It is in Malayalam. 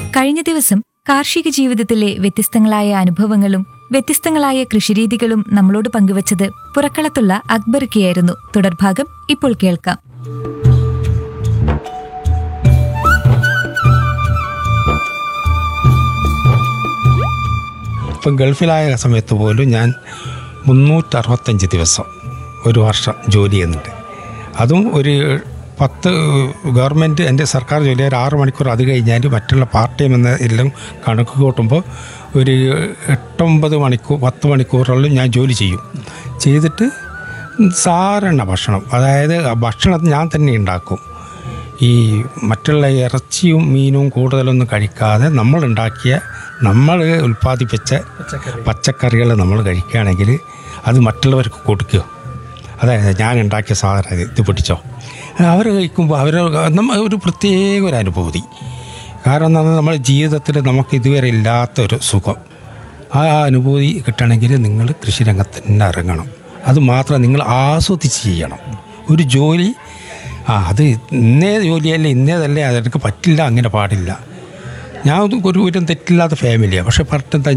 കഴിഞ്ഞ ദിവസം കാർഷിക ജീവിതത്തിലെ വ്യത്യസ്തങ്ങളായ അനുഭവങ്ങളും വ്യത്യസ്തങ്ങളായ കൃഷിരീതികളും നമ്മളോട് പങ്കുവച്ചത് പുറക്കളത്തുള്ള അക്ബർക്കയായിരുന്നു തുടർഭാഗം ഇപ്പോൾ കേൾക്കാം ഇപ്പം ഗൾഫിലായ സമയത്ത് പോലും ഞാൻ മുന്നൂറ്ററുപത്തഞ്ച് ദിവസം ഒരു വർഷം ജോലി ചെയ്യുന്നുണ്ട് അതും ഒരു പത്ത് ഗവൺമെൻറ് എൻ്റെ സർക്കാർ ജോലി ഒരു ആറ് മണിക്കൂർ അത് കഴിഞ്ഞാൽ മറ്റുള്ള പാർട്ട് ടൈം എന്ന എല്ലാം കണക്ക് കൂട്ടുമ്പോൾ ഒരു എട്ടൊമ്പത് മണിക്കൂർ പത്ത് മണിക്കൂറോളം ഞാൻ ജോലി ചെയ്യും ചെയ്തിട്ട് സാധാരണ ഭക്ഷണം അതായത് ആ ഭക്ഷണം ഞാൻ തന്നെ ഉണ്ടാക്കും ഈ മറ്റുള്ള ഇറച്ചിയും മീനും കൂടുതലൊന്നും കഴിക്കാതെ നമ്മൾ ഉണ്ടാക്കിയ നമ്മൾ ഉൽപ്പാദിപ്പിച്ച പച്ചക്കറികൾ നമ്മൾ കഴിക്കുകയാണെങ്കിൽ അത് മറ്റുള്ളവർക്ക് കൊടുക്കുക അതായത് ഞാൻ ഉണ്ടാക്കിയ സാധനം ഇത് പിടിച്ചോ അവർ കഴിക്കുമ്പോൾ അവർ നമ്മ ഒരു പ്രത്യേക ഒരു അനുഭൂതി കാരണം എന്താ നമ്മുടെ ജീവിതത്തിൽ നമുക്ക് ഇതുവരെ ഇല്ലാത്തൊരു സുഖം ആ അനുഭൂതി കിട്ടണമെങ്കിൽ നിങ്ങൾ കൃഷിരംഗത്ത് തന്നെ ഇറങ്ങണം അത് മാത്രം നിങ്ങൾ ആസ്വദിച്ച് ചെയ്യണം ഒരു ജോലി ആ അത് ഇന്നേ ജോലിയല്ലേ ഇന്നേതല്ലേ അതെനിക്ക് പറ്റില്ല അങ്ങനെ പാടില്ല ഞാൻ ഒരു ഒരു തെറ്റില്ലാത്ത ഫാമിലിയാണ് പക്ഷെ പെട്ടെന്ന്